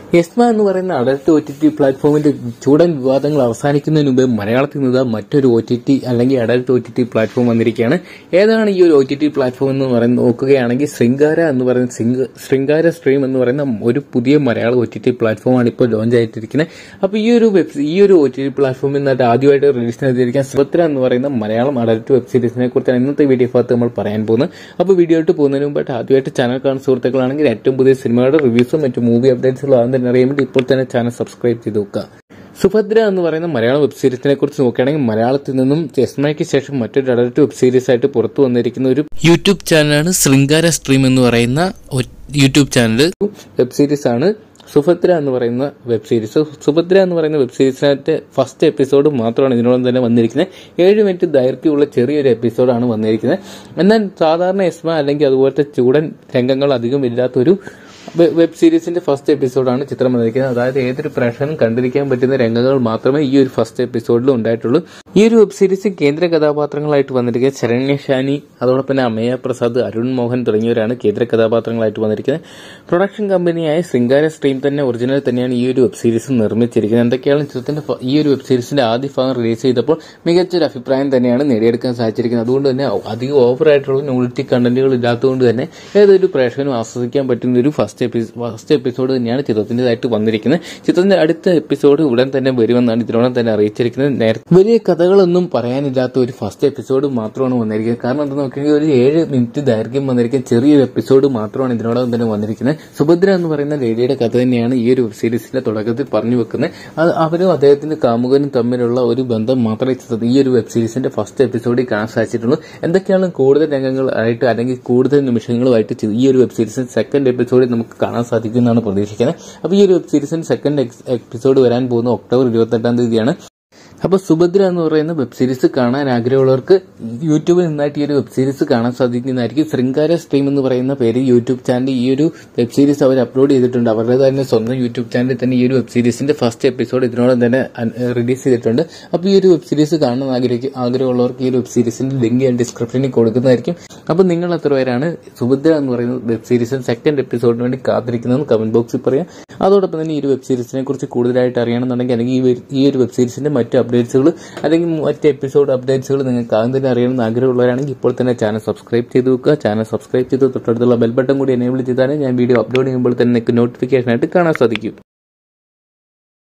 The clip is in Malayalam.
എസ്മ എന്ന് പറയുന്ന അഡൽട്ട് ഒ ടി ടി പ്ലാറ്റ്ഫോമിന്റെ ചൂടൻ വിവാദങ്ങൾ അവസാനിക്കുന്നതിന് മുമ്പ് മലയാളത്തിൽ നിന്ന് മറ്റൊരു ഒ ടി ടി അല്ലെങ്കിൽ adult O T T platform വന്നിരിക്കുകയാണ് ഏതാണ് ഈ ഒരു ഒ ടി ടി പ്ലാറ്റ്ഫോം എന്ന് പറയുന്നത് നോക്കുകയാണെങ്കിൽ ശൃംഗാര എന്ന് പറയുന്ന ശൃംഗ- ശൃംഗാര സ്ട്രീം എന്ന് പറയുന്ന ഒരു പുതിയ മലയാള ഒ ടി ടി പ്ലാറ്റ്ഫോമാണ് ഇപ്പോൾ ലോഞ്ച് ആയിട്ടിരിക്കുന്നത് അപ്പോൾ ഈ ഒരു വെബ് ഈ ഒരു ഒ ടി ടി പ്ലാറ്റ്ഫോമിൽ നിന്നായിട്ട് ആദ്യമായിട്ട് റിലീസ് ചെയ്തിരിക്കുന്ന സുഭദ്ര എന്ന് പറയുന്ന മലയാളം അഡൽട്ട് വെബ് സീരീസിനെ കുറിച്ചാണ് ഇന്നത്തെ വീഡിയോ ഭാഗത്ത് നമ്മൾ പറയാൻ പോകുന്നത് അപ്പോൾ വീഡിയോ ആയിട്ട് പോകുന്നതിന് മുമ്പായിട്ട് ആദ്യമായിട്ട് ചാനൽ കാണുന്ന സുഹൃത്തുക്കളാണെങ്കിൽ ഏറ്റവും പുതിയ സിനിമകളുടെ റിവ്യൂസും മറ്റു മൂവി അപ്ഡേറ്റ്സുകളും ആദ്യം തന്നെ അറിയാൻ വേണ്ടി ഇപ്പോൾ തന്നെ ചാനൽ സബ്സ്ക്രൈബ് ചെയ്ത് നോക്കുക സുഭദ്ര എന്ന് പറയുന്ന മലയാളം വെബ് സീരീസിനെ കുറിച്ച് നോക്കുകയാണെങ്കിൽ മലയാളത്തിൽ നിന്നും ചെസ്മയ്ക്ക് ശേഷം മറ്റൊരു അഡൽട്ട് വെബ് സീരീസ് ആയിട്ട് പുറത്തു വന്നിരിക്കുന്ന ഒരു യൂട്യൂബ് ചാനലാണ് ശൃംഗാര സ്ട്രീം എന്ന് പറയുന്ന ഒരു യൂട്യൂബ് ചാനൽ വെബ് സീരീസ് ആണ് സുഭദ്ര എന്ന് പറയുന്ന വെബ് സീരീസ് സുഭദ്ര എന്ന് പറയുന്ന വെബ് സീരീസിനകത്തെ ഫസ്റ്റ് എപ്പിസോഡ് മാത്രമാണ് ഇതിനോടൊപ്പം തന്നെ വന്നിരിക്കുന്നത് ഏഴ് മിനിറ്റ് ദൈർഘ്യമുള്ള ചെറിയൊരു എപ്പിസോഡാണ് വന്നിരിക്കുന്നത് എന്നാൽ സാധാരണ എസ്മ അല്ലെങ്കിൽ അതുപോലത്തെ ചൂടൻ രംഗങ്ങൾ അധികം ഇല്ലാത്തൊരു വെ- വെബ് സീരീസിന്റെ ഫസ്റ്റ് എപ്പിസോഡാണ് ചിത്രം വന്നിരിക്കുന്നത് അതായത് ഏതൊരു പ്രേക്ഷകനും കണ്ടിരിക്കാൻ പറ്റുന്ന രംഗങ്ങൾ മാത്രമേ ഈ ഒരു ഫസ്റ്റ് എപ്പിസോഡിൽ ഉണ്ടായിട്ടുള്ളൂ ഈ ഒരു വെബ് സീരീസ് കേന്ദ്ര കഥാപാത്രങ്ങളായിട്ട് വന്നിരിക്കുന്നത് ശരണ്യ ഷാനി അതോടൊപ്പം തന്നെ അമയ പ്രസാദ് അരുൺ മോഹൻ തുടങ്ങിയവരാണ് കേന്ദ്ര കഥാപാത്രങ്ങളായിട്ട് വന്നിരിക്കുന്നത് പ്രൊഡക്ഷൻ കമ്പനിയായ ശൃംഗാര സ്ട്രീം തന്നെ ഒറിജിനൽ തന്നെയാണ് ഈ ഒരു വെബ് സീരീസ് നിർമ്മിച്ചിരിക്കുന്നത് എന്തൊക്കെയാണ് ചിത്രത്തിന്റെ ഫ- ഈ ഒരു വെബ് സീരീസിന്റെ ആദ്യ ഭാഗം റിലീസ് ചെയ്തപ്പോൾ മികച്ചൊരു അഭിപ്രായം തന്നെയാണ് നേടിയെടുക്കാൻ സാധിച്ചിരിക്കുന്നത് അതുകൊണ്ട് തന്നെ അധികം ഓവറായിട്ടുള്ള ന്യൂഡിറ്റി കണ്ടന്റുകൾ ഇല്ലാത്തതുകൊണ്ട് തന്നെ ഏതൊരു പ്രേക്ഷകനും ആസ്വദിക്കാൻ പറ്റുന്ന ഒരു ഫസ്റ്റ് എപ്പിസോഡ് ഫസ്റ്റ് എപ്പിസോഡ് തന്നെയാണ് ചിത്രത്തിൻ്റെതായിട്ട് വന്നിരിക്കുന്നത് ചിത്രത്തിന്റെ അടുത്ത എപ്പിസോഡ് ഉടൻ തന്നെ വരുമെന്നാണ് ഇതിനോടൊപ്പം തന്നെ അറിയിച്ചിരിക്കുന്നത് നേരത്തെ വലിയ കഥകളൊന്നും പറയാനില്ലാത്ത ഒരു ഫസ്റ്റ് എപ്പിസോഡ് മാത്രമാണ് വന്നിരിക്കുന്നത് കാരണം എന്താ നോക്കിയെങ്കിൽ ഒരു ഏഴ് മിനിറ്റ് ദൈർഘ്യം വന്നിരിക്കുന്ന ചെറിയൊരു എപ്പിസോഡ് മാത്രമാണ് ഇതിനോടൊപ്പം തന്നെ വന്നിരിക്കുന്നത് സുഭദ്ര എന്ന് പറയുന്ന ലേഡിയുടെ കഥ തന്നെയാണ് ഈ ഒരു വെബ് സീരീസിന്റെ തുടക്കത്തിൽ പറഞ്ഞു വെക്കുന്നത് അത് അവരും അദ്ദേഹത്തിന്റെ കാമുകനും തമ്മിലുള്ള ഒരു ബന്ധം മാത്രമേ ചിത്രത്തിൽ ഈ ഒരു വെബ് സീരീസിന്റെ ഫസ്റ്റ് എപ്പിസോഡിൽ കാണാൻ സാധിച്ചിട്ടുള്ളൂ എന്തൊക്കെയാണ് കൂടുതൽ രംഗങ്ങളായിട്ട് അല്ലെങ്കിൽ കൂടുതൽ നിമിഷങ്ങളുമായിട്ട് ചി- ഈ ഒരു വെബ് സീരീസിന്റെ സെക്കൻഡ് എപ്പിസോഡിൽ നമുക്ക് കാണാൻ സാധിക്കുമെന്നാണ് പ്രതീക്ഷിക്കുന്നത് അപ്പോൾ ഈ ഒരു വെബ് സീരീസിന്റെ സെക്കൻഡ് എപ്പിസോഡ് വരാൻ പോകുന്ന ഒക്ടോബർ ഇരുപത്തെട്ടാം തീയതിയാണ് അപ്പോൾ സുഭദ്ര എന്ന് പറയുന്ന വെബ് സീരീസ് കാണാൻ ആഗ്രഹമുള്ളവർക്ക് യൂട്യൂബിൽ നിന്നായിട്ട് ഈ ഒരു വെബ് സീരീസ് കാണാൻ സാധിക്കുന്നതായിരിക്കും ശൃംഗാര സ്ട്രീം എന്ന് പറയുന്ന പേര് യൂട്യൂബ് ചാനൽ ഈ ഒരു വെബ് സീരീസ് അവർ അപ്ലോഡ് ചെയ്തിട്ടുണ്ട് അവരുടെ തന്നെ സ്വന്തം യൂട്യൂബ് ചാനലിൽ തന്നെ ഈ ഒരു വെബ് സീരീസിന്റെ ഫസ്റ്റ് എപ്പിസോഡ് ഇതിനോടൊപ്പം തന്നെ റിലീസ് ചെയ്തിട്ടുണ്ട് അപ്പോൾ ഈ ഒരു വെബ് സീരീസ് കാണാൻ ആഗ്രഹിക്കും ആഗ്രഹമുള്ളവർക്ക് ഈ ഒരു വെബ് സീരീസിന്റെ ലിങ്ക് ഞാൻ ഡിസ്ക്രിപ്ഷനിൽ കൊടുക്കുന്നതായിരിക്കും അപ്പോൾ നിങ്ങൾ എത്ര പേരാണ് സുഭദ്ര എന്ന് പറയുന്ന വെബ് സീരീസിന്റെ സെക്കൻഡ് എപ്പിസോഡിന് വേണ്ടി കാത്തിരിക്കുന്നതെന്ന് കമന്റ് ബോക്സിൽ പറയാം അതോടൊപ്പം തന്നെ ഈ ഒരു വെബ് സീരീസിനെ കുറിച്ച് കൂടുതലായിട്ട് അറിയണമെന്നുണ്ടെങ്കിൽ അല്ലെങ്കിൽ ഈ വെ- ഈ ഒരു വെബ് സീരീസിന്റെ മറ്റ് അപ്ഡേറ്റ്സുകൾ അല്ലെങ്കിൽ മറ്റ് എപ്പിസോഡ് അപ്ഡേറ്റ്സുകൾ നിങ്ങൾക്ക് ആദ്യം തന്നെ അറിയണമെന്ന് ആഗ്രഹമുള്ളവരാണെങ്കിൽ ഇപ്പോൾ തന്നെ ചാനൽ സബ്സ്ക്രൈബ് ചെയ്ത് വെക്കുക ചാനൽ സബ്സ്ക്രൈബ് ചെയ്ത് തൊട്ടടുത്തുള്ള ബെൽ ബട്ടൺ കൂടി എനേബിൾ ചെയ്താലേ ഞാൻ വീഡിയോ അപ്ലോഡ് ചെയ്യുമ്പോൾ തന്നെ നിങ്ങൾക്ക് നോട്ടിഫിക്കേഷൻ ആയിട്ട് കാണാൻ സാധിക്കും